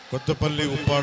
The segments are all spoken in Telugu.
కొత్తపల్లి ఉప్పాడ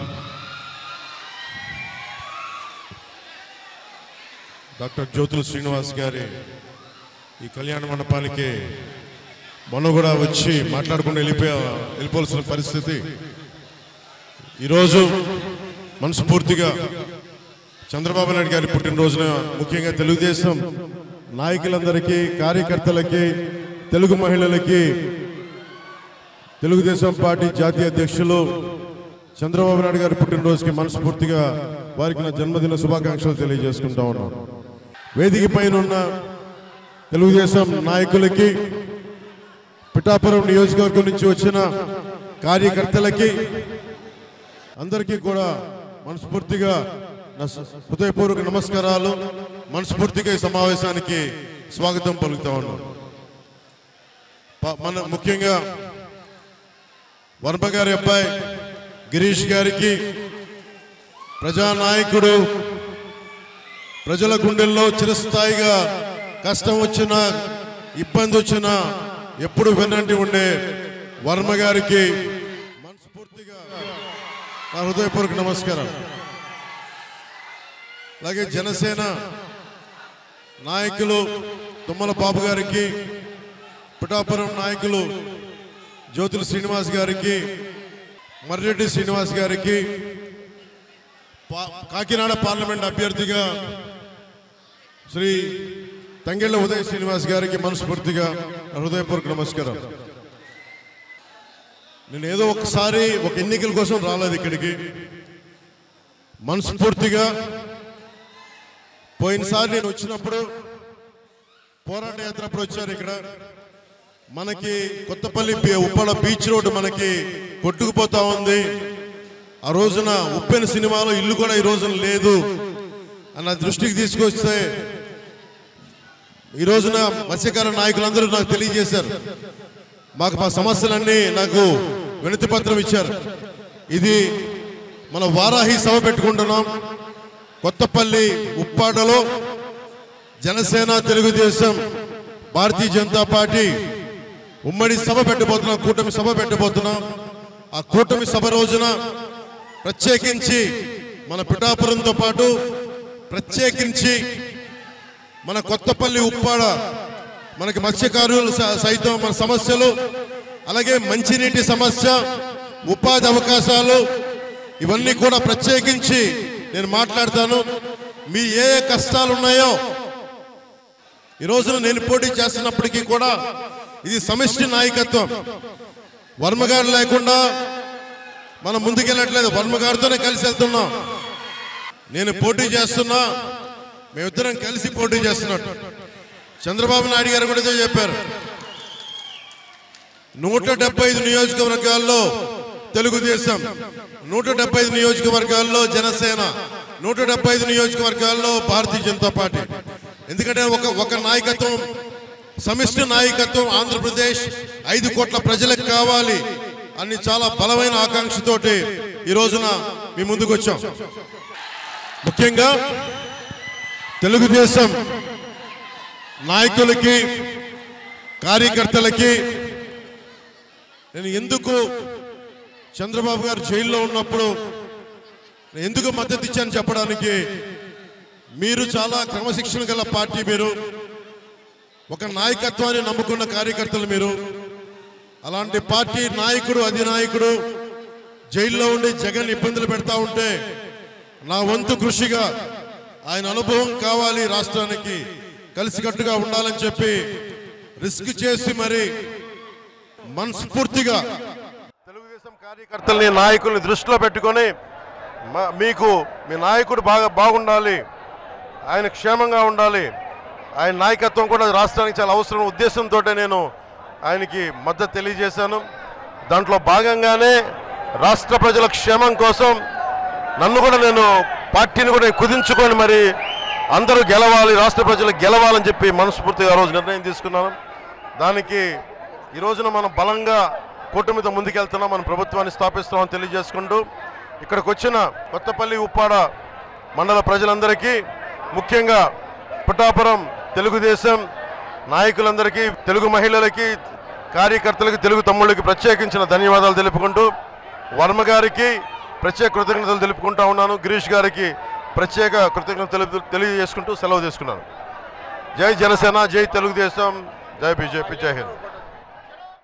డాక్టర్ జ్యోతుల శ్రీనివాస్ గారి ఈ కళ్యాణ మండపానికి మొన్న కూడా వచ్చి మాట్లాడుకుంటూ వెళ్ళిపోయా వెళ్ళిపోవాల్సిన పరిస్థితి ఈరోజు మనస్ఫూర్తిగా చంద్రబాబు నాయుడు గారి పుట్టినరోజున ముఖ్యంగా తెలుగుదేశం నాయకులందరికీ కార్యకర్తలకి తెలుగు మహిళలకి తెలుగుదేశం పార్టీ జాతీయ అధ్యక్షులు చంద్రబాబు నాయుడు గారి పుట్టినరోజుకి మనస్ఫూర్తిగా వారికి నా జన్మదిన శుభాకాంక్షలు తెలియజేసుకుంటా ఉన్నాను వేదిక పైన ఉన్న తెలుగుదేశం నాయకులకి పిఠాపురం నియోజకవర్గం నుంచి వచ్చిన కార్యకర్తలకి అందరికీ కూడా మనస్ఫూర్తిగా నా స- హృదయపూర్వక నమస్కారాలు మనస్ఫూర్తిగా ఈ సమావేశానికి స్వాగతం పలుకుతా ఉన్నాను ప- మన ముఖ్యంగా వర్మ గారి అబ్బాయి గిరీష్ గారికి ప్రజానాయకుడు ప్రజల గుండెల్లో చిరస్థాయిగా కష్టం వచ్చినా ఇబ్బంది వచ్చినా ఎప్పుడు వెన్నంటి ఉండే వర్మ గారికి మనస్ఫూర్తిగా నా హృదయపూర్వక నమస్కారం అలాగే జనసేన నాయకులు తుమ్మల బాబు గారికి పిఠాపురం నాయకులు జ్యోతుల శ్రీనివాస్ గారికి మర్రెడ్డి శ్రీనివాస్ గారికి పా- కాకినాడ పార్లమెంట్ అభ్యర్థిగా శ్రీ తంగెళ్ళ ఉదయ్ శ్రీనివాస్ గారికి మనస్ఫూర్తిగా నా హృదయపూర్వక నమస్కారం నేను ఏదో ఒకసారి ఒక ఎన్నికల కోసం రాలేదు ఇక్కడికి మనస్ఫూర్తిగా పోయినసారి నేను వచ్చినప్పుడు పోరాట యాత్ర అప్పుడు వచ్చారు ఇక్కడ మనకి కొత్తపల్లి బీ- ఉప్పల బీచ్ రోడ్ మనకి కొట్టుకుపోతా ఉంది ఆ రోజున ఉప్పెన సినిమాలో ఇల్లు కూడా ఈ రోజున లేదు అన్న దృష్టికి తీసుకొస్తే ఈ రోజున మత్స్యకార నాయకులందరూ నాకు తెలియజేశారు మాకు మా సమస్యలన్నీ నాకు వినతి పత్రం ఇచ్చారు ఇది మన వారాహి సభ పెట్టుకుంటున్నాం కొత్తపల్లి ఉప్పాడలో జనసేన తెలుగుదేశం భారతీయ జనతా పార్టీ ఉమ్మడి సభ పెట్టబోతున్నాం కూటమి సభ పెట్టబోతున్నాం ఆ కూటమి సభ రోజున ప్రత్యేకించి మన పిఠాపురంతో పాటు ప్రత్యేకించి మన కొత్తపల్లి ఉప్పాడ మనకి మత్స్యకారులు స- సైతం మన సమస్యలు అలాగే మంచినీటి సమస్య ఉపాధి అవకాశాలు ఇవన్నీ కూడా ప్రత్యేకించి నేను మాట్లాడతాను మీ ఏ ఏ కష్టాలు ఉన్నాయో ఈ రోజున నేను పోటీ చేస్తున్నప్పటికీ కూడా ఇది సమిష్టి నాయకత్వం వర్మ గారు లేకుండా మనం ముందుకెళ్ళట్లేదు వర్మ గారితోనే కలిసి వెళ్తున్నాం నేను పోటీ చేస్తున్నా మేమిద్దరం కలిసి పోటీ చేస్తున్నట్టు చంద్రబాబు నాయుడు గారు కూడా ఇదే చెప్పారు నూట డెబ్బై ఐదు నియోజకవర్గాల్లో తెలుగుదేశం నూట డెబ్బై ఐదు నియోజకవర్గాల్లో జనసేన నూట డెబ్బై ఐదు నియోజకవర్గాల్లో భారతీయ జనతా పార్టీ ఎందుకంటే ఒక ఒక నాయకత్వం సమిష్టి నాయకత్వం ఆంధ్రప్రదేశ్ ఐదు కోట్ల ప్రజలకు కావాలి అని చాలా బలమైన ఆకాంక్షతోటి ఈ రోజున మీ ముందుకు వచ్చాం ముఖ్యంగా తెలుగుదేశం నాయకులకి కార్యకర్తలకి నేను ఎందుకు చంద్రబాబు గారు జైల్లో ఉన్నప్పుడు నేను ఎందుకు మద్దతు ఇచ్చాను చెప్పడానికి మీరు చాలా క్రమశిక్షణ గల పార్టీ మీరు ఒక నాయకత్వాన్ని నమ్ముకున్న కార్యకర్తలు మీరు అలాంటి పార్టీ నాయకుడు అధినాయకుడు జైల్లో ఉండి జగన్ ఇబ్బందులు పెడతా ఉంటే నా వంతు కృషిగా ఆయన అనుభవం కావాలి రాష్ట్రానికి కలిసికట్టుగా ఉండాలని చెప్పి రిస్క్ చేసి మరి మనస్ఫూర్తిగా తెలుగుదేశం కార్యకర్తల్ని నాయకుల్ని దృష్టిలో పెట్టుకొని మా- మీకు మీ నాయకుడు బాగా బాగుండాలి ఆయన క్షేమంగా ఉండాలి ఆయన నాయకత్వం కూడా రాష్ట్రానికి చాలా అవసరం ఉద్దేశంతో నేను ఆయనకి మద్దతు తెలియజేశాను దాంట్లో భాగంగానే రాష్ట్ర ప్రజల క్షేమం కోసం నన్ను కూడా నేను పార్టీని కూడా కుదించుకొని మరి అందరూ గెలవాలి రాష్ట్ర ప్రజలు గెలవాలని చెప్పి మనస్ఫూర్తిగా ఆ రోజు నిర్ణయం తీసుకున్నాను దానికి ఈ రోజున మనం బలంగా కూటమితో ముందుకెళ్తున్నాం మన ప్రభుత్వాన్ని స్థాపిస్తున్నామని తెలియజేసుకుంటూ ఇక్కడికి వచ్చిన కొత్తపల్లి ఉప్పాడ మండల ప్రజలందరికీ ముఖ్యంగా పిఠాపురం తెలుగుదేశం నాయకులందరికీ తెలుగు మహిళలకి కార్యకర్తలకి తెలుగు తమ్ముళ్ళకి ప్రత్యేకించిన ధన్యవాదాలు తెలుపుకుంటూ వర్మ గారికి ప్రత్యేక కృతజ్ఞతలు తెలుపుకుంటా ఉన్నాను గిరీష్ గారికి ప్రత్యేక కృతజ్ఞతలు తెలుపు తెలియజేసుకుంటూ సెలవు తీసుకున్నాను జై జనసేన జై తెలుగుదేశం జై బీజేపీ జై హింద్